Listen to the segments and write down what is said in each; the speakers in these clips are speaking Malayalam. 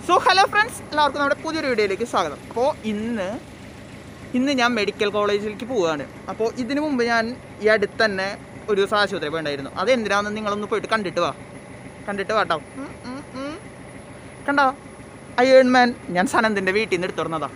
സോ ഹലോ ഫ്രണ്ട്സ് എല്ലാവർക്കും നമ്മുടെ പുതിയൊരു വീഡിയോയിലേക്ക് സ്വാഗതം അപ്പോൾ ഇന്ന് ഇന്ന് ഞാൻ മെഡിക്കൽ കോളേജിലേക്ക് പോവുകയാണ് അപ്പോൾ ഇതിനു മുമ്പ് ഞാൻ ഈ അടുത്ത് തന്നെ ഒരു ദിവസം ആശുപത്രി പോയിട്ടുണ്ടായിരുന്നു അത് എന്തിനാണെന്ന് നിങ്ങളൊന്ന് പോയിട്ട് കണ്ടിട്ട് വാ കണ്ടിട്ട് വാട്ടോ ഉം, ഉം, ഉം. കണ്ടോ അയേൺ മാൻ ഞാൻ സനന്തിൻ്റെ വീട്ടിൽ നിന്ന് എടുത്തുറന്നതാ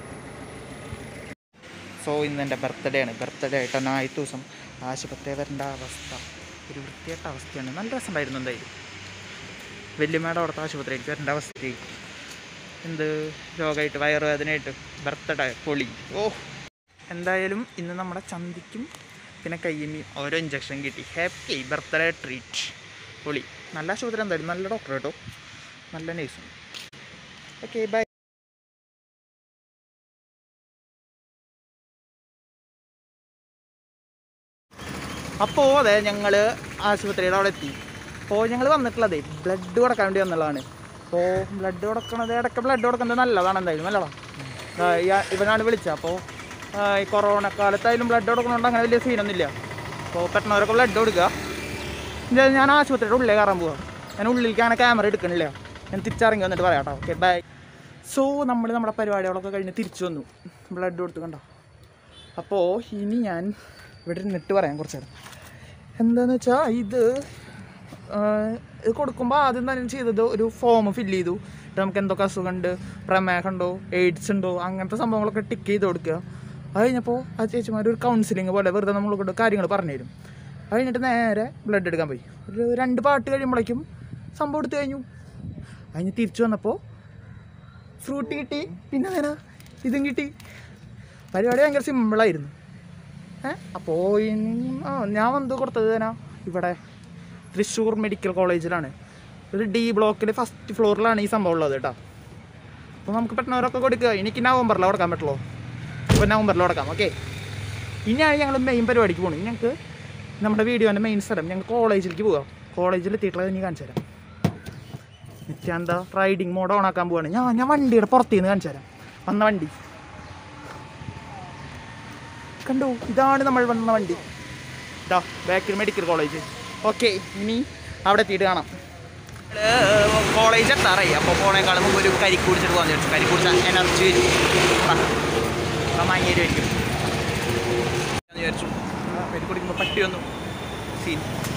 സോ ഇന്ന് എൻ്റെ ബർത്ത്ഡേ ആണ് ബർത്ത്ഡേ ആയിട്ട് തന്നെ ആദ്യത്തെ ദിവസം ആശുപത്രി വരേണ്ട അവസ്ഥ ഒരു വൃത്തിയായിട്ട അവസ്ഥയാണ് നല്ല രസമുണ്ടായിരുന്നു എന്തായാലും വല്യമ്മയുടെ അവിടുത്തെ ആശുപത്രിയിലേക്ക് വരേണ്ട അവസ്ഥയായി എന്ത് രോഗമായിട്ട് വയറുവേദനയായിട്ട് ബർത്ത്ഡേ പൊളി ഓ എന്തായാലും ഇന്ന് നമ്മുടെ ചന്തിക്കും പിന്നെ കയ്യമ്മയും ഓരോ ഇഞ്ചക്ഷൻ കിട്ടി ഹാപ്പി ബർത്ത്ഡേ ട്രീറ്റ് പൊളി നല്ല ആശുപത്രി എന്തായാലും നല്ല ഡോക്ടർ കേട്ടോ നല്ല നേഴ്സും ഓക്കെ ബൈ അപ്പോൾ അതെ ഞങ്ങൾ ആശുപത്രിയുടെ അവിടെ എത്തി അപ്പോൾ ഞങ്ങൾ വന്നിട്ടുള്ളതേ ബ്ലഡ് കൊടുക്കാൻ വേണ്ടി വന്നുള്ളതാണ് അപ്പോൾ ബ്ലഡ് കൊടുക്കണത് ഇടയ്ക്ക് ബ്ലഡ് കൊടുക്കുന്നത് നല്ലതാണ് എന്തായാലും നല്ലതാണ് ആ, ഈ- ഇവനാണ് വിളിച്ചത് അപ്പോൾ ആ, ഈ കൊറോണ കാലത്തായാലും ബ്ലഡ് കൊടുക്കണോണ്ട് അങ്ങനെ വലിയ സീനൊന്നുമില്ല അപ്പോൾ പെട്ടെന്നവരൊക്കെ ബ്ലഡ് കൊടുക്കുക ഇത് ഞാൻ ആശുപത്രിയുടെ ഉള്ളിൽ കയറാൻ പോവാം ഞാൻ ഉള്ളിലേക്ക് അങ്ങനെ ക്യാമറ എടുക്കണില്ല ഞാൻ തിരിച്ചിറങ്ങി വന്നിട്ട് പറയാം കേട്ടോ ഓക്കെ ബൈ സോ നമ്മൾ നമ്മുടെ പരിപാടികളൊക്കെ കഴിഞ്ഞ് തിരിച്ചു വന്നു ബ്ലഡ് കൊടുത്ത് കണ്ടോ അപ്പോൾ ഇനി ഞാൻ ഇവിടെ നിന്നിട്ട് പറയാം കുറച്ച് നേരം എന്താണെന്ന് വെച്ചാൽ ഇത് ആ, ഇത് കൊടുക്കുമ്പോൾ ആദ്യം തന്നെ ചെയ്തത് ഒരു ഫോം ഫില്ല് ചെയ്തു എന്നിട്ട് നമുക്ക് എന്തൊക്കെ അസുഖമുണ്ട് പ്രമേഹം ഉണ്ടോ എയ്ഡ്സ് ഉണ്ടോ അങ്ങനത്തെ സംഭവങ്ങളൊക്കെ ടിക്ക് ചെയ്ത് കൊടുക്കുക അത് കഴിഞ്ഞപ്പോൾ ആ ചേച്ചിമാർ ഒരു കൗൺസിലിംഗ് പോലെ വെറുതെ നമ്മളോട് കാര്യങ്ങൾ പറഞ്ഞു തരും അത് കഴിഞ്ഞിട്ട് നേരെ ബ്ലഡ് എടുക്കാൻ പോയി ഒരു രണ്ട് പാട്ട് കഴിയുമ്പോഴേക്കും സംഭവം എടുത്തു കഴിഞ്ഞു അതിന് തിരിച്ചു വന്നപ്പോൾ ഫ്രൂട്ട് കിട്ടി പിന്നെ നേരെ ഇതും കിട്ടി പരിപാടി ഭയങ്കര സിമ്പിളായിരുന്നു ഏ അപ്പോൾ ആ ഞാൻ വന്ന് കൊടുത്തത് തന്നെ ഇവിടെ തൃശ്ശൂർ മെഡിക്കൽ കോളേജിലാണ് ഒരു ഡി ബ്ലോക്കിൽ ഫസ്റ്റ് ഫ്ലോറിലാണ് ഈ സംഭവം ഉള്ളത് കേട്ടോ അപ്പോൾ നമുക്ക് പെട്ടെന്നവരൊക്കെ കൊടുക്കുക എനിക്ക് നവംബറിൽ കൊടുക്കാൻ പറ്റുള്ളൂ അപ്പോൾ നവംബറിൽ കൊടുക്കാം ഓക്കെ ഇനിയാണ് ഞങ്ങൾ മെയിൻ പരിപാടിക്ക് പോകുന്നത് ഞങ്ങൾക്ക് നമ്മുടെ വീഡിയോൻ്റെ മെയിൻ സ്ഥലം ഞങ്ങൾ കോളേജിലേക്ക് പോകാം കോളേജിൽ എത്തിയിട്ടുള്ളത് ഇനി കാണിച്ചു തരാം നിത്യാന്ത റൈഡിങ് മോഡ് ഓൺ ആക്കാൻ പോവാണ് ഞാൻ ഞാൻ വണ്ടിയുടെ പുറത്തു നിന്ന് കാണിച്ചു തരാം വന്ന വണ്ടി കണ്ടോ ഇതാണ് നമ്മൾ വന്ന വണ്ടി ഇതാ ബാക്കിൽ മെഡിക്കൽ കോളേജ് ഓക്കെ ഇനി അവിടെ എത്തിയിട്ട് കാണാം കോളേജ് എത്താറായി അപ്പോൾ പോണേക്കാളും മുമ്പ് ഒരു കരി കുടിച്ചിട്ട് പോകാൻ വിചാരിച്ചു കരി കുടിച്ച എനർജി വരും മങ്ങേരി വരും വിചാരിച്ചു ആ, കരി കുടിക്കുമ്പോൾ പട്ടി വന്നു സീൻ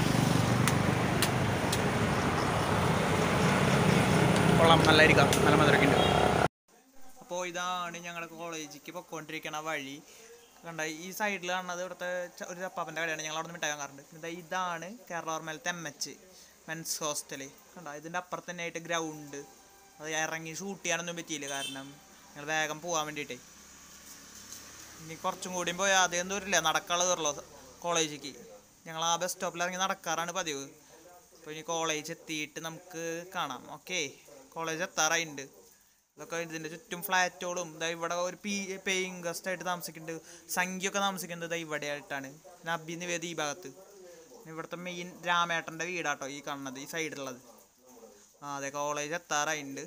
കൊള്ളാം നല്ലായിരിക്കാം നല്ല മധുരമൊക്കെ ഉണ്ട് അപ്പോൾ ഇതാണ് ഞങ്ങളുടെ കോളേജിലേക്ക് പൊക്കോണ്ടിരിക്കണ വഴി കണ്ട ഈ സൈഡിൽ കാണുന്നത് ഇവിടുത്തെ ച- ഒരു ചപ്പാപ്പൻ്റെ കടയാണ് ഞങ്ങൾ അവിടെ നിന്ന് മിഠായി വാങ്ങാറുണ്ട് പിന്നെ ഇതാണ് കേരള ഓർമ്മയിലത്തെ എം എച്ച് മെൻസ് ഹോസ്റ്റല് കണ്ട ഇതിൻ്റെ അപ്പുറത്ത് തന്നെ ആയിട്ട് ഗ്രൗണ്ട് അത് ഇറങ്ങി ഷൂട്ട് ചെയ്യാനൊന്നും പറ്റിയില്ല കാരണം ഞങ്ങൾ വേഗം പോകാൻ വേണ്ടിയിട്ടേ ഇനി കുറച്ചും കൂടിയും പോയാൽ അധികം ദൂരമില്ല നടക്കാനുള്ള ദൂരമുള്ളൂ കോളേജിലേക്ക് ഞങ്ങൾ ആ ബസ് സ്റ്റോപ്പിൽ ഇറങ്ങി നടക്കാറാണ് പതിവ് അപ്പോൾ ഇനി കോളേജ് എത്തിയിട്ട് നമുക്ക് കാണാം ഓക്കെ കോളേജ് എത്താറായിട്ടുണ്ട് ഇതൊക്കെ ഇതിൻ്റെ ചുറ്റും ഫ്ലാറ്റുകളും ഇതാ ഇവിടെ ഒരു പി പേയിങ് ഗസ്റ്റ് ആയിട്ട് താമസിക്കുന്നുണ്ട് സംഖ്യയൊക്കെ താമസിക്കുന്നത് ഇതാ ഇവിടെ ആയിട്ടാണ് നബി നിവേദി ഈ ഭാഗത്ത് ഇവിടുത്തെ മെയിൻ രാമേട്ടൻ്റെ വീടാട്ടോ ഈ കാണുന്നത് ഈ സൈഡിലുള്ളത് ആ അതെ കോളേജ് എത്താറായിട്ടുണ്ട്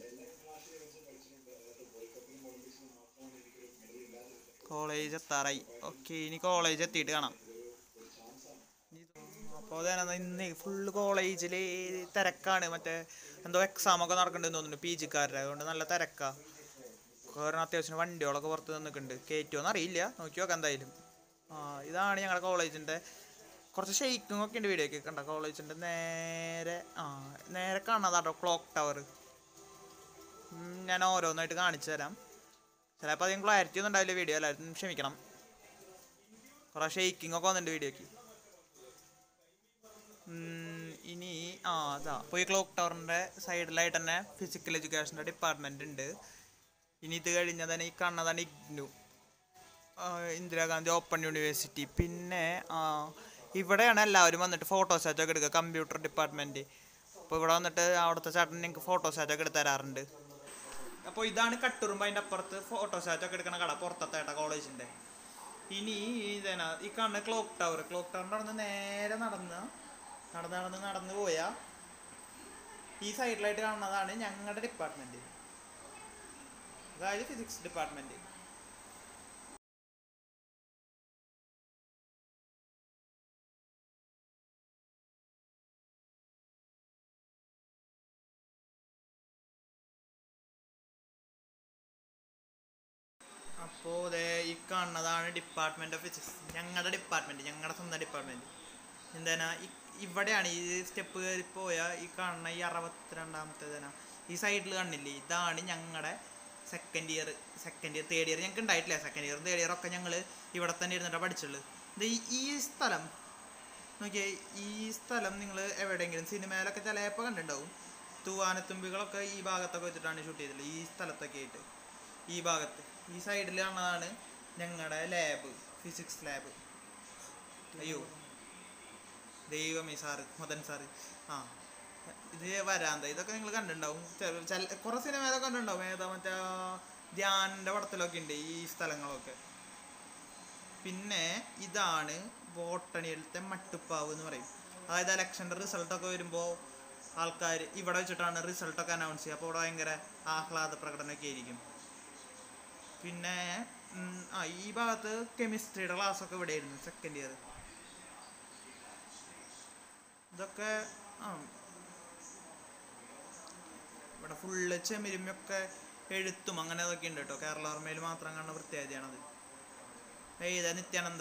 കോളേജ് എത്താറായി ഓക്കെ ഇനി കോളേജ് എത്തിയിട്ട് കാണാം അപ്പോൾ അതാണ് ഇന്ന് ഫുള്ള് കോളേജിൽ തിരക്കാണ് മറ്റേ എന്തോ എക്സാം ഒക്കെ നടക്കുന്നുണ്ടെന്ന് തോന്നുന്നു പി ജിക്കാരുടെ അതുകൊണ്ട് നല്ല തിരക്കാ കാരണം അത്യാവശ്യം വണ്ടികളൊക്കെ പുറത്ത് നിൽക്കുന്നുണ്ട് കയറ്റുമോന്ന് അറിയില്ല നോക്കി നോക്കാം എന്തായാലും ആ ഇതാണ് ഞങ്ങളുടെ കോളേജിൻ്റെ കുറച്ച് ഷെയ്ക്കിംഗ് ഒക്കെ ഉണ്ട് വീഡിയോ ഒക്കെ കണ്ട കോളേജിൻ്റെ നേരെ ആ നേരെ കാണാതാട്ടോ ക്ലോക്ക് ടവർ ഞാൻ ഓരോന്നായിട്ട് കാണിച്ചു തരാം ചിലപ്പോൾ അധികം ക്ലാരിറ്റി ഒന്നും ഉണ്ടാവില്ല വീഡിയോ എല്ലാവരും ക്ഷമിക്കണം കുറേ ഷെയ്ക്കിംഗ് ഒക്കെ വന്നിട്ടുണ്ട് വീഡിയോക്ക് ഉം, ഇനി ആ അതാ അപ്പോൾ ഈ ക്ലോക്ക് ടവറിൻ്റെ സൈഡിലായിട്ട് തന്നെ ഫിസിക്കൽ എഡ്യൂക്കേഷൻ്റെ ഡിപ്പാർട്ട്മെൻ്റ് ഉണ്ട് ഇനി ഇത് കഴിഞ്ഞാൽ തന്നെ ഈ കാണുന്നതാണ് ഇഗ്നു ആ, ഇന്ദിരാഗാന്ധി ഓപ്പൺ യൂണിവേഴ്സിറ്റി പിന്നെ ആ ഇവിടെയാണ് എല്ലാവരും വന്നിട്ട് ഫോട്ടോസ്റ്റാറ്റ് ഒക്കെ എടുക്കുക കമ്പ്യൂട്ടർ ഡിപ്പാർട്ട്മെൻറ്റ് അപ്പോൾ ഇവിടെ വന്നിട്ട് അവിടുത്തെ ചേട്ടൻ ഞങ്ങൾക്ക് ഫോട്ടോസ്റ്റാറ്റ് ഒക്കെ എടുത്ത് തരാറുണ്ട് അപ്പോൾ ഇതാണ് കട്ടുറുമ്പ് അതിൻ്റെ അപ്പുറത്ത് ഫോട്ടോസ്റ്റാറ്റ് ഒക്കെ എടുക്കണ കട പുറത്തത്തെ ഏട്ടാ കോളേജിൻ്റെ ഇനി ഇതേനാ ഈ കാണുന്ന ക്ലോക്ക് ടവർ ക്ലോക്ക് ടവറിൻ്റെ അവിടെ നിന്ന് നേരെ നടന്ന് നടന്ന് നടന്ന് നടന്ന് പോയാൽ ഈ സൈഡിലായിട്ട് കാണുന്നതാണ് ഞങ്ങളുടെ ഡിപ്പാർട്ട്മെൻറ്റ് അതായത് ഫിസിക്സ് ഡിപ്പാർട്ട്മെൻറ്റ് അപ്പോൾ ദേ ഈ കാണുന്നതാണ് ഡിപ്പാർട്ട്മെന്റ് ഓഫ് ഫിസിക്സ് ഞങ്ങളുടെ ഡിപ്പാർട്ട്മെന്റ് ഞങ്ങളുടെ സ്വന്തം ഡിപ്പാർട്ട്മെന്റ് എന്താണ് ഇവിടെയാണ് ഈ സ്റ്റെപ്പ് കയറി പോയ ഈ കാണുന്ന ഈ അറുപത്തിരണ്ടാമത്തേതാണ് ഈ സൈഡിൽ കാണില്ലേ ഇതാണ് ഞങ്ങളുടെ second year second year third year ഞങ്ങൾക്ക് ഉണ്ടായിട്ടില്ല സെക്കൻഡ് ഇയർ തേർഡ് ഇയർ ഒക്കെ ഞങ്ങൾ ഇവിടെ തന്നെ ഇരുന്നിട്ടാണ് പഠിച്ചുള്ളൂ ഇത് ഈ- ഈ സ്ഥലം നോക്കിയേ ഈ സ്ഥലം നിങ്ങൾ എവിടെയെങ്കിലും സിനിമയിലൊക്കെ ചിലപ്പോൾ കണ്ടിട്ടുണ്ടാവും തൂവാനത്തുമ്പികളൊക്കെ ഈ ഭാഗത്തൊക്കെ വെച്ചിട്ടാണ് ഷൂട്ട് ചെയ്തിട്ടുള്ളത് ഈ സ്ഥലത്തൊക്കെ ആയിട്ട് ഈ ഭാഗത്ത് ഈ സൈഡിൽ കാണുന്നതാണ് ഞങ്ങളുടെ ലാബ് ഫിസിക്സ് ലാബ് അയ്യോ ദൈവമേ സാറ് മദൻ സാറ് ആ ഇത് വരാന്ത ഇതൊക്കെ നിങ്ങൾ കണ്ടിട്ടുണ്ടാവും ചെ- ചില കുറേ സിനിമയിലൊക്കെ കണ്ടിട്ടുണ്ടാവും ഏതാ മറ്റേ ആ ധ്യാനിൻ്റെ പടത്തിലൊക്കെ ഉണ്ട് ഈ സ്ഥലങ്ങളൊക്കെ പിന്നെ ഇതാണ് ബോട്ടണിയിലത്തെ മട്ടുപ്പാവ് എന്ന് പറയും അതായത് ഇലക്ഷൻ്റെ റിസൾട്ടൊക്കെ വരുമ്പോൾ ആൾക്കാർ ഇവിടെ വെച്ചിട്ടാണ് റിസൾട്ടൊക്കെ അനൗൺസ് ചെയ്യുക അപ്പോൾ ഇവിടെ ഭയങ്കര ആഹ്ലാദ പ്രകടനമൊക്കെ ആയിരിക്കും പിന്നെ ഉം, ആ ഈ ഭാഗത്ത് കെമിസ്ട്രിയുടെ ക്ലാസ്സൊക്കെ ഇവിടെ ആയിരുന്നു സെക്കൻഡ് ഇയർ ഇതൊക്കെ ആ ഇവിടെ ഫുള്ള് ചെമിരുമൊക്കെ എഴുത്തും അങ്ങനെ അതൊക്കെ ഉണ്ട് കേട്ടോ കേരള ഓർമ്മയിൽ മാത്രം കാണുന്ന പ്രത്യേകതയാണത് ഏതാ നിത്യാനന്ദ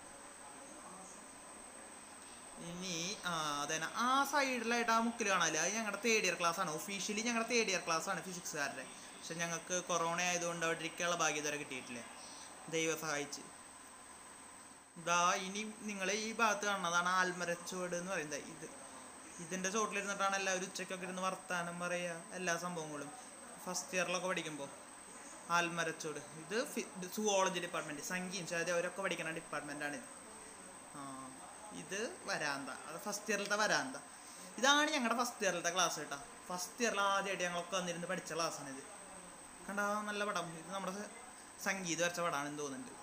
ഇനി ആ അതെ ആ സൈഡിലായിട്ട് ആ മുക്കിൽ കാണാല്ലേ അത് ഞങ്ങളുടെ തേർഡ് ഇയർ ക്ലാസ് ആണ് ഒഫീഷ്യലി ഞങ്ങളുടെ തേർഡ് ഇയർ ക്ലാസ് ആണ് ഫിസിക്സുകാരുടെ പക്ഷെ ഞങ്ങൾക്ക് കൊറോണ ആയതുകൊണ്ട് അവിടെ ഇരിക്കാനുള്ള ഭാഗ്യം ഇതുവരെ കിട്ടിയിട്ടില്ല ദൈവം സഹായിച്ച് ഇതാ ഇനി നിങ്ങൾ ഈ ഭാഗത്ത് കാണുന്നതാണ് ആൽമരച്ചുവട് എന്ന് പറയുന്നത് ഇത് ഇതിന്റെ ചോട്ടിലിരുന്നിട്ടാണ് എല്ലാവരും ഉച്ചയ്ക്കൊക്കെ ഇരുന്ന് വർത്താനം പറയുക എല്ലാ സംഭവങ്ങളും ഫസ്റ്റ് ഇയറിലൊക്കെ പഠിക്കുമ്പോൾ ആൽമരച്ചോട് ഇത് സുവോളജി ഡിപ്പാർട്ട്മെന്റ് സംഖ്യയും ശാരി അവരൊക്കെ പഠിക്കുന്ന ഡിപ്പാർട്ട്മെന്റാണ് ഇത് ആ ഇത് വരാന്ത അത് ഫസ്റ്റ് ഇയറിലത്തെ വരാന്ത ഇതാണ് ഞങ്ങളുടെ ഫസ്റ്റ് ഇയറിലത്തെ ക്ലാസ് കേട്ടോ ഫസ്റ്റ് ഇയറിൽ ആദ്യമായിട്ട് ഞങ്ങളൊക്കെ വന്നിരുന്ന് പഠിച്ച ക്ലാസ്സാണ് ഇത് കണ്ടാ നല്ല പടം ഇത് നമ്മുടെ സ- സംഗീത് വരച്ച പടമാണെന്ന് തോന്നുന്നുണ്ട്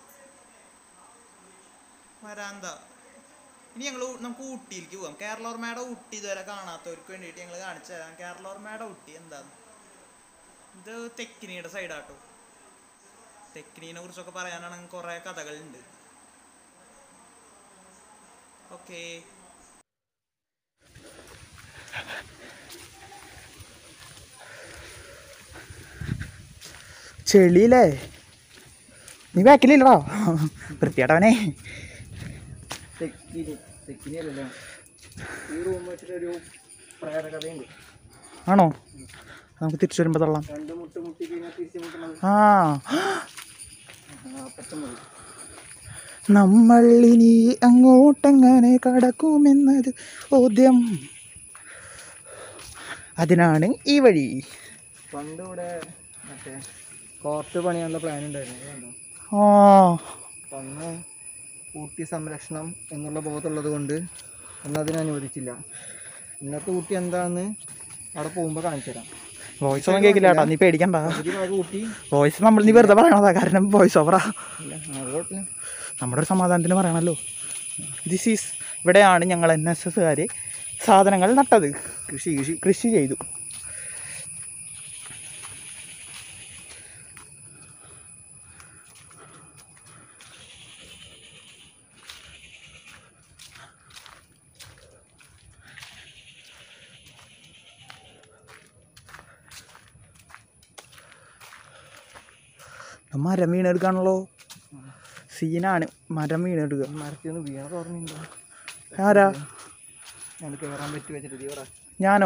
വരാന്ത ഇനി ഞങ്ങൾ നമുക്ക് ഊട്ടിയിലേക്ക് പോകാം കേരളോർമയുടെ ഊട്ടി ഇതുവരെ കാണാത്തവർക്ക് വേണ്ടിയിട്ട് ഞങ്ങൾ കാണിച്ചു തരാം കേരളോർമയുടെ ഊട്ടി എന്താന്ന് ഇത് തെക്കിനിയുടെ സൈഡാട്ടോ തെക്കിനീനെ കുറിച്ചൊക്കെ പറയാനാണെങ്കിൽ കുറേ കഥകളുണ്ട് ഓക്കേ ചെളിയില്ലേ നീ ബാക്കിലില്ലടാ വൃത്തിയാട്ടവനെ തെക്കിനി തെക്കിനിയല്ലല്ലോ ഈ റൂം വെച്ചിട്ടൊരു പ്രേതകഥയുണ്ട് ആണോ നമുക്ക് തിരിച്ചു വരുമ്പോൾ തള്ളാം രണ്ട് മുട്ട് മുട്ടി കഴിഞ്ഞാൽ തിരിച്ചു മുട്ടണത് ആ നാൽപ്പത്തൊമ്പത് നമ്മൾ ഇനി അങ്ങോട്ടെങ്ങനെ കടക്കുമെന്നത് ബോധ്യം അതിനാണ് ഈ വഴി പണ്ട് ഇവിടെ മറ്റേ കോർട്ട് പണിയാനുള്ള പ്ലാൻ ഉണ്ടായിരുന്നു അത് കണ്ടോ? ആ അപ്പൊ അന്ന് ഊട്ടി സംരക്ഷണം എന്നുള്ള ബോധമുള്ളത് കൊണ്ട് അന്ന് അതിനെ അനുവദിച്ചില്ല ഇന്നത്തെ ഊട്ടി എന്താണെന്ന് അവിടെ പോകുമ്പോൾ കാണിച്ചു തരാം വോയിസ് ഒന്നും കേൾക്കില്ല കേട്ടോ നീ പേടിക്കണ്ട ഒരു ഭാഗം ഊട്ടി വോയിസ് നമ്മൾ നീ വെറുതെ പറയണതാ കാരണം വോയിസ് ഓവറാ ഇല്ല അത് കുഴപ്പമില്ല നമ്മുടെ ഒരു സമാധാനത്തിന് പറയണല്ലോ ദിസ് ഈസ് ഇവിടെയാണ് ഞങ്ങൾ എൻ എസ് എസ്സുകാർ സാധനങ്ങൾ നട്ടത് കൃഷി കൃഷി കൃഷി ചെയ്തു മരം വീണെടുക്കാണല്ലോ സീനാണ് മരം വീണെടുക്കുക മരത്തിൽ നിന്ന് വീണത് ഓർമ്മയുണ്ടോ ആരാ ഞാൻ കയറാൻ പറ്റി വെച്ചിട്ട് തീവറ ഞാനോ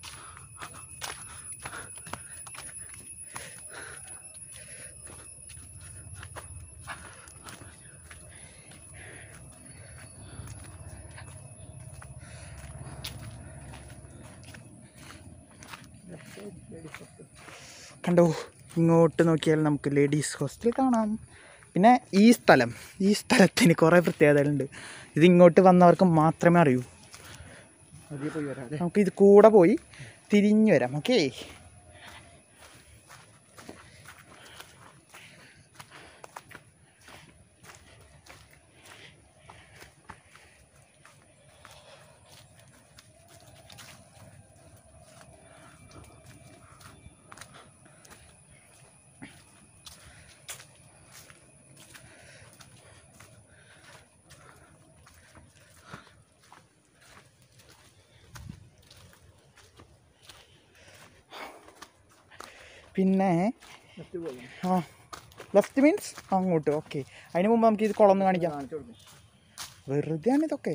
കണ്ടോ ഇങ്ങോട്ട് നോക്കിയാൽ നമുക്ക് ലേഡീസ് ഹോസ്റ്റൽ കാണാം പിന്നെ ഈ സ്ഥലം ഈ സ്ഥലത്തിന് കുറേ പ്രത്യേകതകളുണ്ട് ഇത് ഇങ്ങോട്ട് വന്നവർക്ക് മാത്രമേ അറിയൂ അതിൽ പോയി വരാം അല്ലേ നമുക്ക് ഇത് കൂടെ പോയി തിരിഞ്ഞു വരാം ഓക്കേ പിന്നെ നെറ്റ് പോകാം ആ ലെഫ്റ്റ് മീൻസ് അങ്ങോട്ട് ഓക്കെ അതിന് മുമ്പ് നമുക്ക് ഇത് കുളം ഒന്ന് കാണിക്കാം കാണിച്ചു കൊടുക്കും വെറുതെ ആണ് ഇതൊക്കെ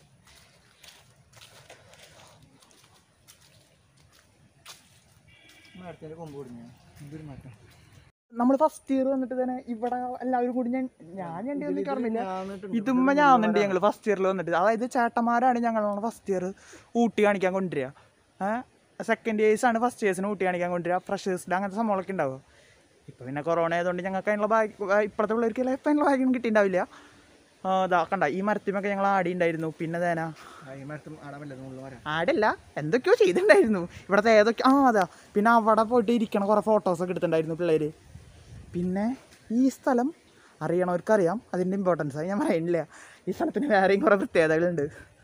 മരത്തിൻ്റെ കൊമ്പ് കൊടുങ്ങി എന്തൊരു മാറ്റം നമ്മൾ ഫസ്റ്റ് ഇയർ വന്നിട്ട് തന്നെ ഇവിടെ എല്ലാവരും കൂടി ഞാൻ ഞാൻ എൻ്റെ ഒന്നും ഓർമ്മയില്ല ഞാന്നിട്ടുണ്ട്. ഇതുമ്മ ഞാന്നുണ്ട് ഞങ്ങൾ ഫസ്റ്റ് ഇയറിൽ വന്നിട്ട് അതായത് ചേട്ടന്മാരാണ് ഞങ്ങളാണ് ഫസ്റ്റ് ഇയർ ഊട്ടി കാണിക്കാൻ കൊണ്ടുവരിക സെക്കൻഡ് ഇയേഴ്സ് ആണ് ഫസ്റ്റ് ഇയേഴ്സിന് ഊട്ടി കാണിക്കാൻ കൊണ്ടുവരിക ഫ്രഷേഴ്സിൽ അങ്ങനത്തെ സംഭവങ്ങളൊക്കെ ഉണ്ടാവും ഇപ്പം പിന്നെ കൊറോണ ആയതുകൊണ്ട് ഞങ്ങൾക്ക് അതിനുള്ള ബാഗ് ഇപ്പോഴത്തെ പിള്ളേർക്ക് ലൈഫ് അതിനുള്ള ബാഗൊന്നും കിട്ടിയിട്ടുണ്ടാവില്ല ആ, ഇതാ കണ്ട ഈ മരത്തിമൊക്കെ ഞങ്ങൾ ആടി ഉണ്ടായിരുന്നു പിന്നെ തേന ആ, ഈ മരത്തും ആടാൻ മുള്ള മരം ആടല്ല എന്തൊക്കെയോ ചെയ്തിട്ടുണ്ടായിരുന്നു ഇവിടുത്തെ ഏതൊക്കെ ആ അതാ പിന്നെ അവിടെ പോയിട്ട് ഇരിക്കണ കുറേ ഫോട്ടോസൊക്കെ എടുത്തിട്ടുണ്ടായിരുന്നു പിള്ളേർ പിന്നെ ഈ സ്ഥലം അറിയണവർക്കറിയാം അതിൻ്റെ ഇമ്പോർട്ടൻസ് അത് ഞാൻ പറയുന്നില്ല ഈ സ്ഥലത്തിന് വേറെയും കുറേ പ്രത്യേകതകളുണ്ട്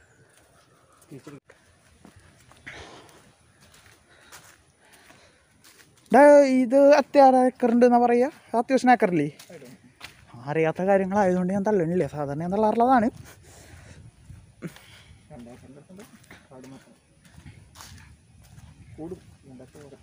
ഡാ, ഇത് അത്യാവശ്യം ഏക്കറുണ്ട് എന്നാ പറയുക അത്യാവശ്യം ഏക്കറില്ലേ അറിയാത്ത കാര്യങ്ങളായതുകൊണ്ട് ഞാൻ തള്ളണില്ല സാധാരണ ഞാൻ തള്ളാറുള്ളതാണ് രണ്ടായിരത്തി കാട് മൊത്തം കൂടും രണ്ടായിരത്തി പോരാ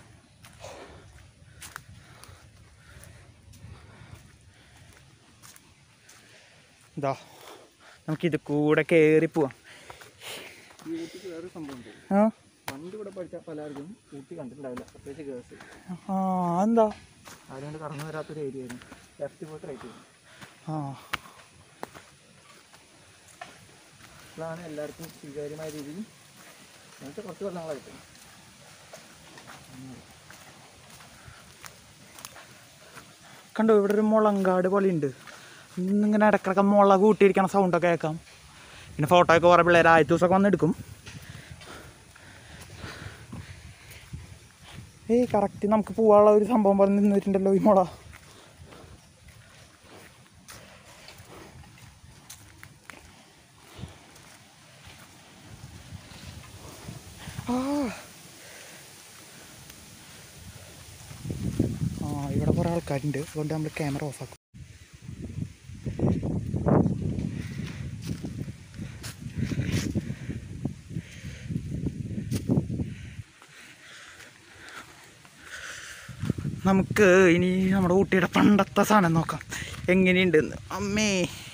ഇതാ നമുക്കിത് കൂടെ കയറി പോവാം ഈ ഊട്ടിക്ക് വേറെ സംഭവമുണ്ട് ആ പണ്ട് ഇവിടെ പഠിച്ച പലർക്കും ഊട്ടി കണ്ടിട്ടുണ്ടാവില്ല പ്രത്യേകിച്ച് ഗേൾസ് ആ എന്താ ആരും കടന്നു വരാത്തൊരു ഏരിയ ആയിരുന്നു ലെഫ്റ്റ് പോയിട്ട് റൈറ്റ് ചെയ്തു ആ ഇതാണ് എല്ലാവർക്കും സ്വീകാര്യമായ രീതിയിൽ എന്നിട്ട് കുറച്ച് കൊല്ലങ്ങളായിട്ട് കണ്ടോ ഇവിടെ ഒരു മുളങ്കാട് പോലെ ഉണ്ട് ഇന്നിങ്ങനെ ഇടക്കിടക്ക് മുളക് കൂട്ടിയിരിക്കണ സൗണ്ടൊക്കെ കേൾക്കാം പിന്നെ ഫോട്ടോ ഒക്കെ കുറേ പിള്ളേർ ആദ്യത്തെ ദിവസമൊക്കെ വന്നെടുക്കും ഏയ് കറക്റ്റ് നമുക്ക് പോകാനുള്ള ഒരു സംഭവം പറഞ്ഞ് നിന്നിട്ടുണ്ടല്ലോ ഈ മുള ആ ആ ഇവിടെ കുറേ ആൾക്കാരുണ്ട് അതുകൊണ്ട് നമ്മൾ ക്യാമറ ഓഫ് ആക്കും നമുക്ക് ഇനി നമ്മുടെ ഊട്ടിയുടെ പണ്ടത്തെ സാധനം നോക്കാം എങ്ങനെയുണ്ടെന്ന് അമ്മേ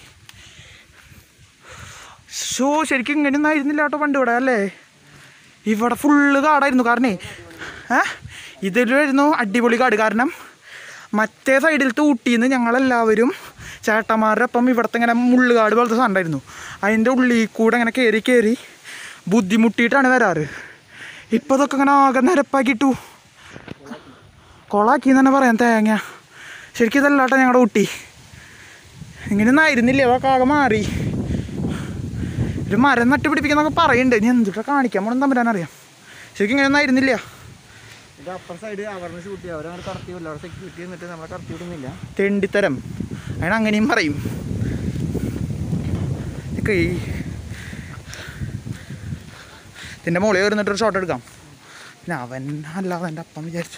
ഷോ ശരിക്കും ഇങ്ങനെയൊന്നും ആയിരുന്നില്ല കേട്ടോ പണ്ട് ഇവിടെ അല്ലേ ഇവിടെ ഫുള്ള് കാടായിരുന്നു കാരണേ ഏ ഇതിലായിരുന്നു അടിപൊളി കാട് കാരണം മറ്റേ സൈഡിലത്തെ ഊട്ടിയിൽ നിന്ന് ഞങ്ങളെല്ലാവരും ചേട്ടന്മാരുടെ ഒപ്പം ഇവിടുത്തെ ഇങ്ങനെ മുള്ളുകാട് പോലത്തെ സാധനം ഉണ്ടായിരുന്നു അതിൻ്റെ ഉള്ളിൽ കൂടെ ഇങ്ങനെ കയറി കയറി ബുദ്ധിമുട്ടിയിട്ടാണ് വരാറ് ഇപ്പോൾ ഇതൊക്കെ ഇങ്ങനെ ആകെ നിരപ്പാക്കിയിട്ടു കൊളാക്കി എന്ന് തന്നെ പറയാം തേങ്ങ ശരിക്കും ഇതല്ല കേട്ടോ ഞങ്ങളുടെ ഊട്ടി ഇങ്ങനെയൊന്നും ആയിരുന്നില്ല അതൊക്കെ ആകെ മാറി ഒരു മരം നട്ട് പിടിപ്പിക്കുന്നൊക്കെ പറയുന്നുണ്ട് ഇനി എന്തിട്ടാ കാണിക്കാൻ പോണെന്ന് തമ്പരാനറിയാം ശരിക്കും ഇങ്ങനെയൊന്നും ആയിരുന്നില്ല ഇത് അപ്പർ സൈഡ് അവർനെസ് കൂട്ടി അവരങ്ങനെ കടത്തി വിടില്ല അവിടെ സെക്യൂരിറ്റി എന്നിട്ട് നമ്മളെ കടത്തി വിടുന്നില്ല തെണ്ടിത്തരം അതിന് അങ്ങനെയും പറയും നിക്ക് ഈ ഇതിൻ്റെ മുകളിൽ വരുന്നിട്ടൊരു ഷോട്ട് എടുക്കാം പിന്നെ അവൻ അല്ലാതെ എൻ്റെ അപ്പം വിചാരിച്ചു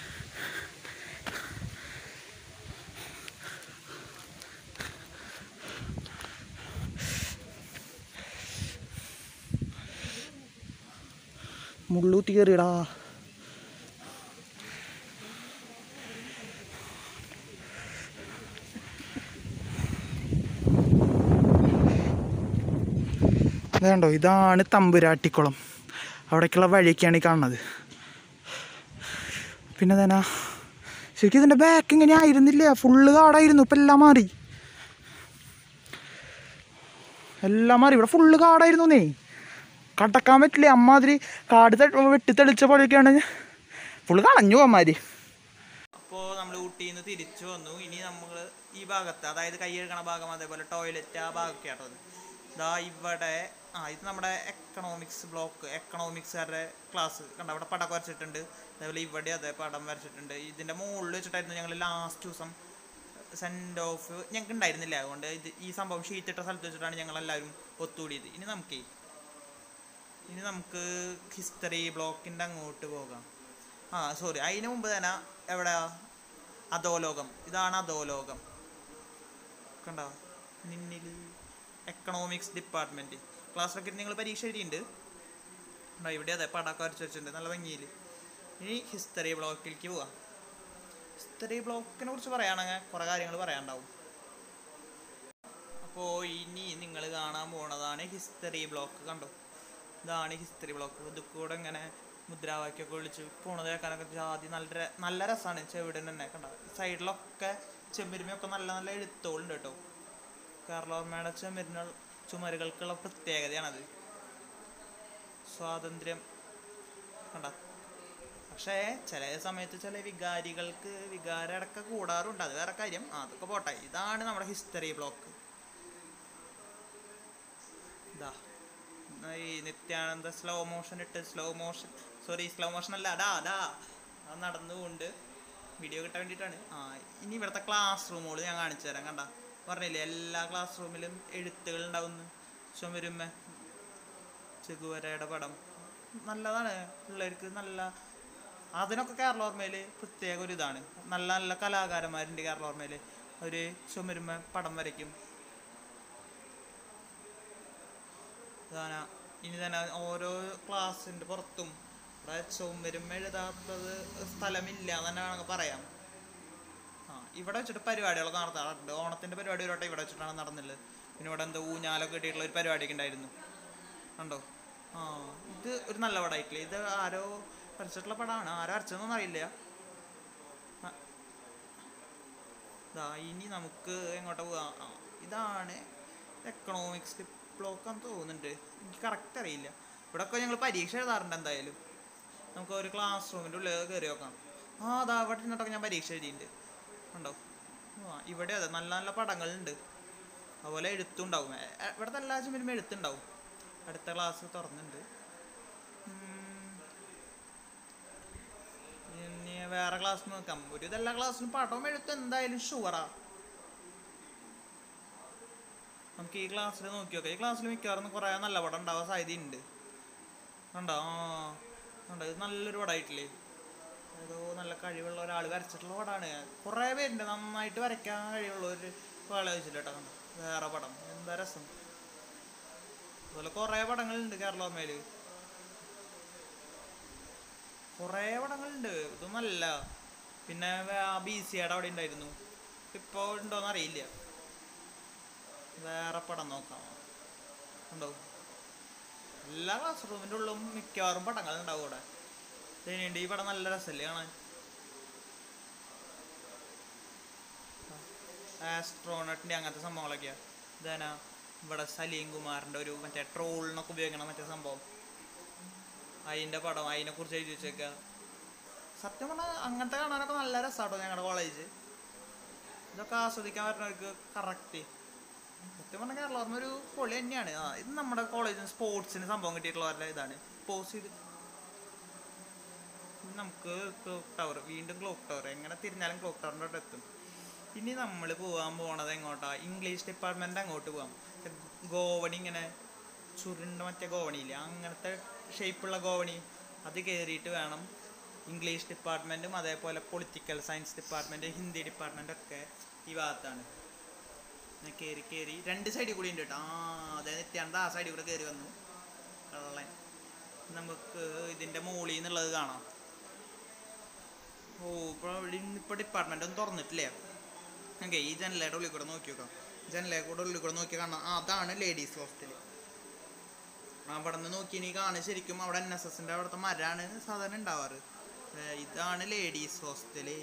മുള്ളൂത്തി കയറിയടാ ഇത് കണ്ടോ ഇതാണ് തമ്പുരാട്ടിക്കുളം അവിടേക്കുള്ള വഴിയൊക്കെയാണ് ഈ കാണുന്നത് പിന്നെ തന്നെ ശരിക്കും ഇതിൻ്റെ ബാക്ക് ഇങ്ങനെ ആയിരുന്നില്ല ഫുള്ള് കാടായിരുന്നു ഇപ്പം എല്ലാം മാറി എല്ലാം മാറി ഇവിടെ ഫുള്ള് കാടായിരുന്നു നീ കടക്കാൻ പറ്റില്ല അമ്മാതിരി കാട് തെ- വെട്ടി തെളിച്ച പോലെയൊക്കെയാണ് ഫുള്ള് കളഞ്ഞു അമ്മാതിരി അപ്പോൾ നമ്മൾ ഊട്ടിയിൽ നിന്ന് തിരിച്ചു വന്നു ഇനി നമ്മൾ ഈ ഭാഗത്ത് അതായത് കൈ കഴുകണ ഭാഗം അതേപോലെ ടോയ്ലറ്റ് ആ ഭാഗമൊക്കെ ആട്ടോ ഇത്. ദാ ഇവിടെ ആ ഇത് നമ്മുടെ എക്കണോമിക്സ് ബ്ലോക്ക് എക്കണോമിക്സുകാരുടെ ക്ലാസ് കണ്ട അവിടെ പടം വരച്ചിട്ടുണ്ട് അതേപോലെ ഇവിടെ അതേ പടം വരച്ചിട്ടുണ്ട് ഇതിൻ്റെ മുകളിൽ വെച്ചിട്ടായിരുന്നു ഞങ്ങൾ ലാസ്റ്റ് ദിവസം സെൻഡ് ഓഫ് ഞങ്ങൾക്ക് ഉണ്ടായിരുന്നില്ല അതുകൊണ്ട് ഇത് ഈ സംഭവം ഷീറ്റ് ഇട്ട സ്ഥലത്ത് വെച്ചിട്ടാണ് ഞങ്ങൾ എല്ലാവരും ഒത്തുകൂടിയത് ഇനി നമുക്കേ ഇനി നമുക്ക് ഹിസ്റ്ററി ബ്ലോക്കിൻ്റെ അങ്ങോട്ട് പോകാം ആ സോറി അതിന് മുമ്പ് തന്നെ എവിടെയാ അധോലോകം ഇതാണ് അധോലോകം കണ്ടോ നിന്നിൽ എക്കണോമിക്സ് ഡിപ്പാർട്ട്മെൻറ്റ് ക്ലാസ്സിലൊക്കെ നിങ്ങൾ പരീക്ഷ എഴുതിയിട്ടുണ്ട് ഉണ്ടോ ഇവിടെ അതെ പടക്കം വരച്ച് വെച്ചിട്ടുണ്ട് നല്ല ഭംഗിയിൽ ഇനി ഹിസ്റ്ററി ബ്ലോക്കിലേക്ക് പോവാം ഹിസ്റ്ററി ഹിസ്റ്ററി ബ്ലോക്കിനെ കുറിച്ച് പറയുകയാണെങ്കിൽ കുറേ കാര്യങ്ങൾ പറയാനുണ്ടാവും അപ്പോൾ ഇനി നിങ്ങൾ കാണാൻ പോണതാണ് ഹിസ്റ്ററി ബ്ലോക്ക് കണ്ടോ ഇതാണ് ഹിസ്റ്ററി ബ്ലോക്ക് ഇത് കൂടെ ഇങ്ങനെ മുദ്രാവാക്യമൊക്കെ വിളിച്ച് പോണത് കേൾക്കാനൊക്കെ ജാതി നല്ല ര- നല്ല രസമാണ് ചെവിടൻ തന്നെ കണ്ട സൈഡിലൊക്കെ ചെമ്മിരുമയൊക്കെ നല്ല നല്ല എഴുത്തുകളുണ്ട് കേട്ടോ കേരളോർമ്മയുടെ ചെമ്മിരുന്ന ചുമരുകൾക്കുള്ള പ്രത്യേകതയാണത് സ്വാതന്ത്ര്യം കണ്ട പക്ഷേ ചില സമയത്ത് ചില വികാരികൾക്ക് വികാരടക്ക കൂടാറുണ്ട് അത് വേറെ കാര്യം ആ, അതൊക്കെ പോട്ടെ ഇതാണ് നമ്മുടെ ഹിസ്റ്ററി ബ്ലോക്ക് ഇതാ എന്നാ ഈ നിത്യാനന്ദ സ്ലോ മോഷൻ ഇട്ട് slow motion sorry slow motion അല്ല അടാ അടാ അത് നടന്നുകൊണ്ട് വീഡിയോ കിട്ടാൻ വേണ്ടിയിട്ടാണ് ആ ഇനി ഇവിടുത്തെ ക്ലാസ് റൂമുകൾ ഞാൻ കാണിച്ചു തരാം കണ്ട പറഞ്ഞില്ലേ എല്ലാ ക്ലാസ് റൂമിലും എഴുത്തുകൾ ഉണ്ടാവുന്നു ചുമരുമ്മ ചെകുവരയുടെ പടം നല്ലതാണ് പിള്ളേർക്ക് നല്ല അതിനൊക്കെ കേരളോർമ്മയിൽ പ്രത്യേക ഒരു ഇതാണ് നല്ല നല്ല കലാകാരന്മാരുണ്ട് കേരളോർമ്മയിൽ അവർ ചുമരുമ്മ പടം വരയ്ക്കും ഇതാണ് ഇനി തന്നെ ഓരോ ക്ലാസ്സിൻ്റെ പുറത്തും ഇവിടെ ചുമരും എഴുതാത്തത് സ്ഥലമില്ല എന്ന് തന്നെ വേണമെങ്കിൽ പറയാം ആ ഇവിടെ വെച്ചിട്ട് പരിപാടികളൊക്കെ നടത്താറുണ്ട് ഓണത്തിൻ്റെ പരിപാടി ഒരു വട്ടം ഇവിടെ വെച്ചിട്ടാണ് നടന്നുള്ളത് പിന്നെ ഇവിടെ എന്തോ ഊഞ്ഞാലൊക്കെ കിട്ടിയിട്ടുള്ള ഒരു പരിപാടിയൊക്കെ ഉണ്ടായിരുന്നു കണ്ടോ ആ ഇത് ഒരു നല്ല പടമായിട്ടില്ലേ ഇത് ആരോ വരച്ചിട്ടുള്ള പടമാണ് ആരോ വരച്ചതെന്നൊന്നും അറിയില്ല ആ. ദാ ഇനി നമുക്ക് എങ്ങോട്ടാ പോവാ ആ, ഇതാണ് എക്കണോമിക്സ് ബ്ലോക്ക് ആണെന്ന് തോന്നുന്നുണ്ട് എനിക്ക് കറക്റ്റ് അറിയില്ല ഇവിടെയൊക്കെ ഞങ്ങൾ പരീക്ഷ എഴുതാറുണ്ട് എന്തായാലും നമുക്ക് ഒരു ക്ലാസ് റൂമിൻ്റെ ഉള്ളിൽ കയറി നോക്കാം ആ അതാ അവിടെ നിന്നിട്ടൊക്കെ ഞാൻ പരീക്ഷ എഴുതിയിട്ടുണ്ട് ഉണ്ടോ ആ ഇവിടെ അതെ നല്ല നല്ല പടങ്ങളുണ്ട് അതുപോലെ എഴുത്തുണ്ടാവും എ- എ- ഇവിടുത്തെ എല്ലാ ചുമരും എഴുത്തുണ്ടാവും അടുത്ത ക്ലാസ് തുറന്നുണ്ട് ഉം. ഇനി വേറെ ക്ലാസ് നോക്കാം ഒരു ഇതെല്ലാ ക്ലാസ്സിലും പാഠവും എഴുത്തും എന്തായാലും ഷുവറാ നമുക്ക് ഈ ക്ലാസ്സിൽ നോക്കി നോക്കാം ഈ ക്ലാസ്സിൽ മിക്കവാറും കുറേ നല്ല പടം ഉണ്ടാവാൻ സാധ്യതയുണ്ട് കണ്ടോ ആ കണ്ടോ ഇത് നല്ലൊരു പടമായിട്ടില്ലേ ഏതോ നല്ല കഴിവുള്ള ഒരാൾ വരച്ചിട്ടുള്ള പടമാണ് കുറേ പേരുണ്ട് നന്നായിട്ട് വരയ്ക്കാൻ കഴിവുള്ള ഒരു ആലോചിച്ചില്ല കേട്ടോ കണ്ടോ വേറെ പടം എന്താ രസം അതുപോലെ കുറേ പടങ്ങളുണ്ട് കേരളോർമ്മയിൽ കുറേ പടങ്ങളുണ്ട് ഇതൊന്നല്ല പിന്നെ ബി സിയുടെ അവിടെ ഉണ്ടായിരുന്നു ഇപ്പോൾ ഉണ്ടോയെന്ന് അറിയില്ല വേറെ പടം നോക്കാം ഉണ്ടോ എല്ലാ ക്ലാസ് റൂമിൻ്റെ ഉള്ളും മിക്കവാറും പടങ്ങൾ ഉണ്ടാവും ഇവിടെ ഇതിനുണ്ട് ഈ പടം നല്ല രസമല്ലേ കാണാൻ ആസ്ട്രോണട്ടിൻ്റെ അങ്ങനത്തെ സംഭവങ്ങളൊക്കെയാ ഇതേനാ ഇവിടെ സലീം കുമാറിൻ്റെ ഒരു മറ്റേ ട്രോളിനൊക്കെ ഉപയോഗിക്കണ മറ്റേ സംഭവം അതിൻ്റെ പടം അതിനെക്കുറിച്ച് എഴുതി വെച്ചേക്കുക സത്യം പറഞ്ഞാൽ അങ്ങനത്തെ കാണാനൊക്കെ നല്ല രസമാട്ടോ ഞങ്ങളുടെ കോളേജ് ഇതൊക്കെ ആസ്വദിക്കാൻ പറ്റുന്നവർക്ക് കറക്റ്റ് സത്യം പറഞ്ഞാൽ കേരളം ഒരു പൊളി തന്നെയാണ് ആ ഇത് നമ്മുടെ കോളേജിൽ സ്പോർട്സിന് സംഭവം കിട്ടിയിട്ടുള്ളവരുടെ ഇതാണ് പോസ് ചെയ്ത് ഇനി നമുക്ക് ക്ലോക്ക് ടവർ വീണ്ടും ക്ലോക്ക് ടവർ എങ്ങനെ തിരിഞ്ഞാലും ക്ലോക്ക് ടവറിൻ്റെ അവിടെ എത്തും ഇനി നമ്മൾ പോകാൻ പോണത് എങ്ങോട്ടാ ഇംഗ്ലീഷ് ഡിപ്പാർട്ട്മെന്റ് അങ്ങോട്ട് പോകാം ഗോവണി ഇങ്ങനെ ചുരുണ്ട മറ്റേ ഗോവണിയില്ലേ അങ്ങനത്തെ ഷേപ്പുള്ള ഗോവണി അത് കയറിയിട്ട് വേണം ഇംഗ്ലീഷ് ഡിപ്പാർട്ട്മെൻറ്റും അതേപോലെ political science department Hindi department ഒക്കെ ഈ ഭാഗത്താണ് ഇങ്ങനെ കയറി കയറി രണ്ട് സൈഡിൽ കൂടി ഉണ്ട് കേട്ടോ ആ അതെ നിത്യാനന്ദ ആ സൈഡിൽ കൂടെ കയറി വന്നു കള്ളൻ നമുക്ക് ഇതിൻ്റെ മുകളിൽ നിന്നുള്ളത് കാണാം ഓ ഇപ്പോൾ ഇപ്പോൾ ഡിപ്പാർട്ട്മെൻ്റ് ഒന്നും തുറന്നിട്ടില്ലേ ഓക്കെ ഈ ജനലയുടെ ഉള്ളിൽ കൂടെ നോക്കി നോക്കാം ജനലയുടെ കൂടെ ഉള്ളിൽ കൂടെ നോക്കി കാണാം ആ അതാണ് ലേഡീസ് ഹോസ്റ്റൽ അവിടെ നിന്ന് നോക്കി നീ കാണും ശരിക്കും അവിടെ എൻ എസ് എസിൻ്റെ അവിടുത്തെ മരമാണ് സാധാരണ ഉണ്ടാവാറ് ഏ, ഇതാണ് ലേഡീസ് ഹോസ്റ്റല്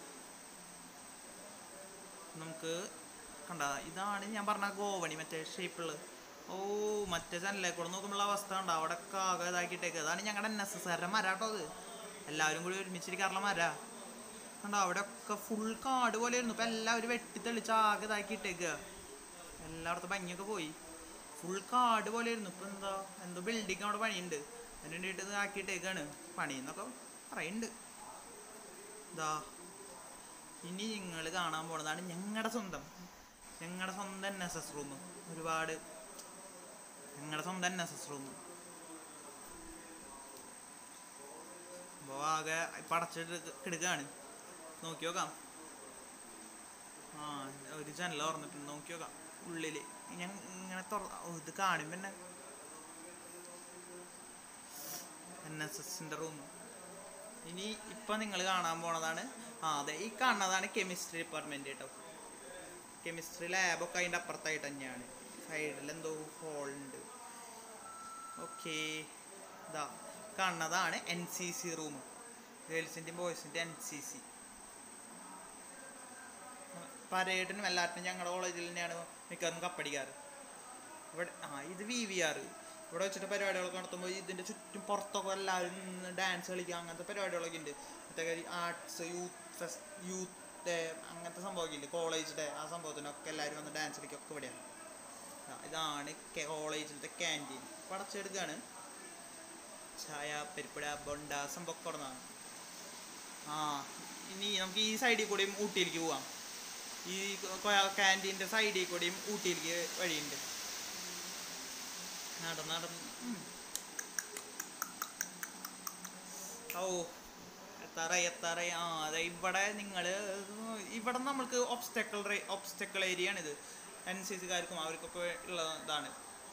നമുക്ക് കണ്ട ഇതാണ് ഞാൻ പറഞ്ഞ ഗോവണി മറ്റേ ഷേപ്പുള്ള ഓ മറ്റേ ജനലേ കൂടെ നോക്കുമ്പോൾ അവസ്ഥ കണ്ട അവിടെ ഒക്കെ ആകെ ഇതാക്കിയിട്ടേക്ക് അതാണ് ഞങ്ങളുടെ എൻ എസ് എസ് ആരുടെ മരാട്ടോ അത് എല്ലാവരും കൂടി ഒരുമിച്ചിരിക്കാറുള്ള മര കണ്ട അവിടെ ഒക്കെ ഫുൾ കാട് പോലെ ആയിരുന്നു ഇപ്പം എല്ലാവരും വെട്ടി തെളിച്ച് ആകെ ഇതാക്കിയിട്ടേക്കുക എല്ലായിടത്തും ഭംഗിയൊക്കെ പോയി ഫുൾ കാട് പോലെ ആയിരുന്നു ഇപ്പം എന്താ എന്തോ ബിൽഡിംഗ് അവിടെ പണിയുണ്ട് അതിന് വേണ്ടിയിട്ട് ഇത് ആക്കിയിട്ടേക്കാണ് പണിയെന്നൊക്കെ പറയുന്നുണ്ട് ഇതാ ഇനി നിങ്ങൾ കാണാൻ പോണതാണ് ഞങ്ങളുടെ സ്വന്തം ഞങ്ങളുടെ സ്വന്തം എൻ എസ് എസ് റൂം ഒരുപാട് ഞങ്ങളുടെ സ്വന്തം എൻ എസ് എസ് റൂം അപ്പോൾ ആകെ ഇപ്പം അടച്ചിട്ട് കിടക്കുകയാണ് നോക്കി നോക്കാം ആ ഒരു ജനൽ തുറന്നിട്ടുണ്ട് നോക്കി നോക്കാം ഉള്ളില് ഞാൻ ഇങ്ങനെ തുറ ഓ, ഇത് കാണുമ്പോൾ തന്നെ എൻ എസ് എസിൻ്റെ റൂം ഇനി ഇപ്പൊ നിങ്ങൾ കാണാൻ പോണതാണ് ആ അതെ ഈ കാണുന്നതാണ് കെമിസ്ട്രി ഡിപ്പാർട്ട്മെന്റ് കേട്ടോ കെമിസ്ട്രി ലാബൊക്കെ അതിൻ്റെ അപ്പുറത്തായിട്ട് തന്നെയാണ് സൈഡിൽ എന്തോ ഹോൾ ഉണ്ട് ഓക്കെ ഇതാ കാണുന്നതാണ് എൻ സി സി റൂം ഗേൾസിൻ്റെയും ബോയ്സിൻ്റെയും എൻ സി സി പരേഡിനും എല്ലാത്തിനും ഞങ്ങളുടെ കോളേജിൽ തന്നെയാണ് മിക്കവാറും കപ്പടിക്കാറ് ഇവിടെ ആ ഇത് വി വി ആർ ഇവിടെ വെച്ചിട്ട് പരിപാടികളൊക്കെ നടത്തുമ്പോൾ ഇതിൻ്റെ ചുറ്റും പുറത്തൊക്കെ എല്ലാവരും നിന്ന് ഡാൻസ് കളിക്കുക അങ്ങനത്തെ പരിപാടികളൊക്കെ ഉണ്ട് മറ്റേ arts youth fest youth day അങ്ങനത്തെ സംഭവമൊക്കെ ഇല്ലേ കോളേജ് ഡേ ആ സംഭവത്തിനൊക്കെ എല്ലാവരും വന്ന് ഡാൻസ് കളിക്കൊക്കെ ഇവിടെയാണ് ആ, ഇതാണ് കോളേജിലത്തെ ക്യാൻറ്റീൻ പടച്ചെടുക്കുകയാണ് ചായ പരിപ്പട ബൊണ്ട സംഭവം കൊടുന്നതാണ് ആ ഇനി നമുക്ക് ഈ സൈഡിൽ കൂടിയും ഊട്ടിയിലേക്ക് പോവാം ഈ ക്യാൻറ്റീൻ്റെ സൈഡിൽ കൂടിയും ഊട്ടിയിലേക്ക് വഴിയുണ്ട് നടന്ന് നടന്ന് ഉം. ഓ എത്താറായി എത്താറായി ആ അതെ ഇവിടെ നിങ്ങൾ ഇവിടെ നമ്മൾക്ക് ഒബ്സ്റ്റക്കിൾ ഒബ്സ്റ്റക്കിൾ ഏരിയ ആണിത് എൻ സി സിക്കാർക്കും അവർക്കൊക്കെ ഉള്ള ഇതാണ്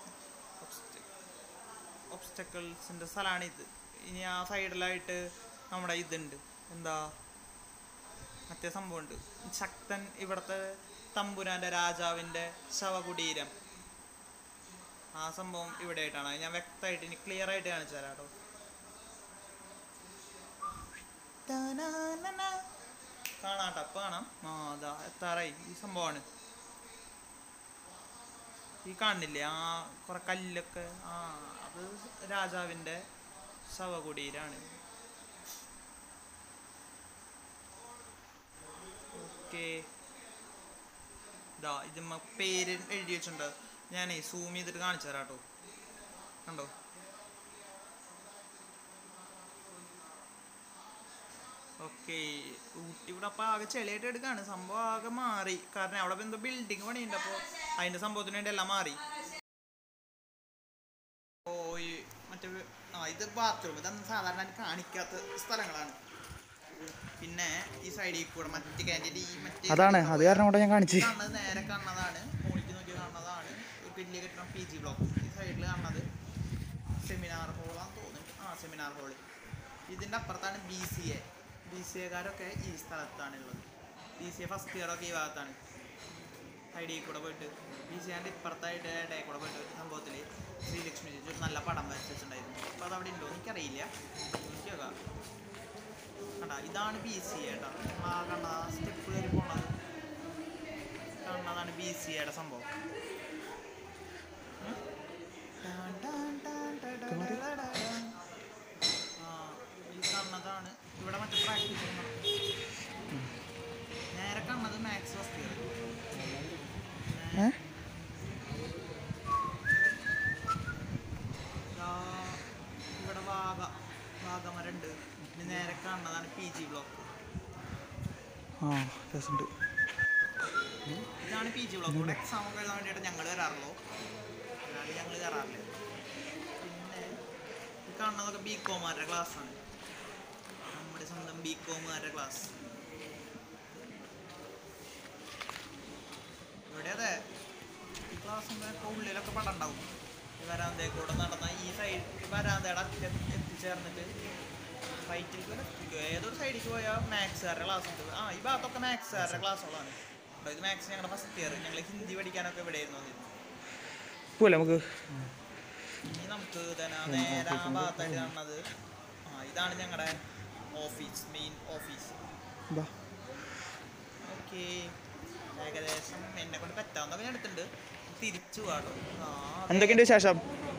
ഒബ്സ്റ്റക്കിൾസിൻ്റെ സ്ഥലമാണ് ഇത് ഇനി ആ സൈഡിലായിട്ട് നമ്മുടെ ഇതുണ്ട് എന്താ മറ്റേ സംഭവമുണ്ട് ശക്തൻ ഇവിടുത്തെ തമ്പുരാൻ്റെ രാജാവിൻ്റെ ശവകുടീരം ആ സംഭവം ഇവിടെ ആയിട്ടാണ് അത് ഞാൻ വ്യക്തമായിട്ട് ഇനി ക്ലിയർ ആയിട്ട് കാണിച്ചു തരാം കേട്ടോ കാണാട്ടോ അപ്പൊ കാണാം ആ അതാ എത്താറായി ഈ സംഭവമാണ് ഈ കാണുന്നില്ലേ ആ കുറെ കല്ലൊക്കെ ആ അത് രാജാവിന്റെ ശവകുടീരാണ് ഓക്കെ ഇതാ ഇത് പേര് എഴുതി വെച്ചിട്ടുണ്ട് ഞാനേ സൂം ചെയ്തിട്ട് കാണിച്ചു തരാം കേട്ടോ കണ്ടോ ഓക്കെ ഊട്ടി ഇവിടെ അപ്പോൾ ആകെ ചെളിയായിട്ട് എടുക്കാണ് സംഭവം ആകെ മാറി കാരണം അവിടെ എന്തോ ബിൽഡിംഗ് പണിയുണ്ട് അപ്പോൾ അതിന്റെ സംഭവത്തിന് വേണ്ടി എല്ലാം മാറി ഓ ഈ മറ്റേ ആ ഇത് ബാത്റൂം ഇതൊന്നും സാധാരണ ഞാൻ കാണിക്കാത്ത സ്ഥലങ്ങളാണ് പിന്നെ ഈ സൈഡിൽ കൂടെ മറ്റേ ക്യാൻറ്റീൻ ഈ മറ്റേ അതാണ് അത് കാരണം കൂടെ ഞാൻ കാണിച്ചു കാണുന്നത് നേരെ കാണുന്നതാണ് മോണിക്ക് നോക്കി കാണുന്നതാണ് ഒരു വലിയ കെട്ടിടം പി ജി ബ്ലോക്ക് ഈ സൈഡിൽ കാണുന്നത് സെമിനാർ ഹോളാന്ന് തോന്നുന്നു ആ സെമിനാർ ഹോള് ഇതിൻ്റെ അപ്പുറത്താണ് B C A B C എക്കാരൊക്കെ ഈ സ്ഥലത്താണ് ഉള്ളത് B C A first year ഒക്കെ ഈ ഭാഗത്താണ് സൈഡിൽ കൂടെ പോയിട്ട് ബി സി എൻ്റെ ഇപ്പുറത്തായിട്ട് ഇടയിൽ കൂടെ പോയിട്ട് ഒരു സംഭവത്തിൽ ശ്രീലക്ഷ്മി ചേച്ചി ഒരു നല്ല പടം വരച്ചിട്ടുണ്ടായിരുന്നു അപ്പോൾ അത് അവിടെ ഉണ്ടോ എനിക്കറിയില്ല നോക്കിയോക്കാം കണ്ട ഇതാണ് ബി സി ഏട്ടാ ആ കണ്ട സ്റ്റെപ്പ് കയറി പോണത് കാണുന്നതാണ് ബി സി എയുടെ സംഭവം ഉം. ടാൻ ടാൻ ടാൻ ടാ ടാ ടാ ടാ ടാ. ആ ഈ കാണുന്നതാണ് ഇവിടെ മറ്റേ പ്രാക്ടീസ് നേരെ കാണുന്നത് മാത്സ് ഫസ്റ്റ് ഇയർ ഏ? ഇവിടെ വാഗ വാഗമരണ്ട് ഇനി നേരെ കാണുന്നതാണ് പി ജി ബ്ലോക്ക് ആ രസമുണ്ട് ഇതാണ് പി ജി ബ്ലോക്ക് ഇവിടെ എക്സാം ഒക്കെ എഴുതാൻ വേണ്ടിയിട്ട് ഞങ്ങൾ വരാറുള്ളൂ അല്ലാണ്ട് ഞങ്ങൾ കയറാറില്ല പിന്നെ ഈ കാണുന്നതൊക്കെ ബി കോമാരുടെ ക്ലാസ്സാണ് നമ്മുടെ സ്വന്തം ബി കോമാരുടെ ക്ലാസ് ഇവിടെ അതെ ഈ ക്ലാസ് ഉള്ളിലൊക്കെ പടം ഉണ്ടാവും ഈ വരാന്തയിൽ കൂടെ നടന്ന ഈ സൈഡ് ഈ വരാന്തയുടെ അറ്റത്ത് എത്തിച്ചേർന്നിട്ട് റൈറ്റിലേക്ക് വരെ എത്തിക്കോ ഏതൊരു സൈഡിലേക്ക് പോയാൽ മാത്സുകാരുടെ ക്ലാസ് ഉണ്ട് ആ ഈ ഭാഗത്തൊക്കെ മാത്സുകാരുടെ ക്ലാസ്സുകളാണ് കേട്ടോ ഇത് മാത്സ് ഞങ്ങളുടെ ഫസ്റ്റ് ഇയർ ഞങ്ങൾ ഹിന്ദി പഠിക്കാനൊക്കെ ഇവിടെ ആയിരുന്നു വന്നിരുന്നത് പോലെ നമുക്ക് ഇനി നമുക്ക് തന്നെ നേരെ ആ ഭാഗത്തായിട്ട് കാണുന്നത് ആ ഇതാണ് ഞങ്ങളുടെ ഓഫീസ് മെയിൻ ഓഫീസ് എന്താ ഓക്കെ ഏകദേശം എന്നെ കൊണ്ട് പറ്റാവുന്നതൊക്കെ ഞാൻ എടുത്തിട്ടുണ്ട് തിരിച്ചു പാടും ആ എന്തൊക്കെയുണ്ട് വിശേഷം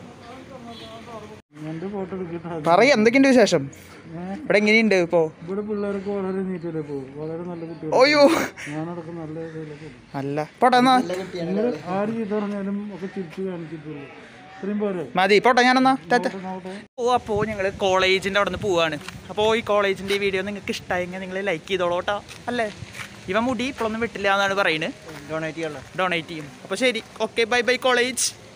എൻ്റെ ഫോട്ടോ എടുക്കുന്നത് പറയ എന്തൊക്കെയുണ്ട് വിശേഷം ഇവിടെ എങ്ങനെയുണ്ട് ഇപ്പോ ഇവിടെ പിള്ളേരൊക്കെ വളരെ നീറ്റല്ലേ പോകും വളരെ നല്ല കുട്ടികൾ ഓയോ ഞാനടക്കം നല്ല ഇതിലൊക്കെ പോകും അല്ല പോട്ടെ എന്നാ നിങ്ങൾ ആര് ചെയ്ത് പറഞ്ഞാലും ഒക്കെ തിരിച്ചു കാണിച്ചിട്ടുള്ളൂ ഇത്രയും പോരെ മതി പോട്ടെ ഞാനെന്നാ ടാറ്റ നോട്ടെ ഓ അപ്പോൾ ഞങ്ങൾ കോളേജിൻ്റെ അവിടെ നിന്ന് പോവാണ് അപ്പോൾ ഈ കോളേജിൻ്റെ ഈ വീഡിയോ നിങ്ങൾക്ക് ഇഷ്ടമായെങ്കിൽ നിങ്ങൾ ലൈക്ക് ചെയ്തോളൂ കേട്ടോ അല്ലേ ഇവ മുടി ഇപ്പോഴൊന്നും വിട്ടില്ല എന്നാണ് പറയുന്നത് ഡൊണേറ്റ് ചെയ്യാനുള്ള ഡൊണേറ്റ് ചെയ്യും അപ്പോൾ ശരി ഓക്കെ ബൈ ബൈ കോളേജ്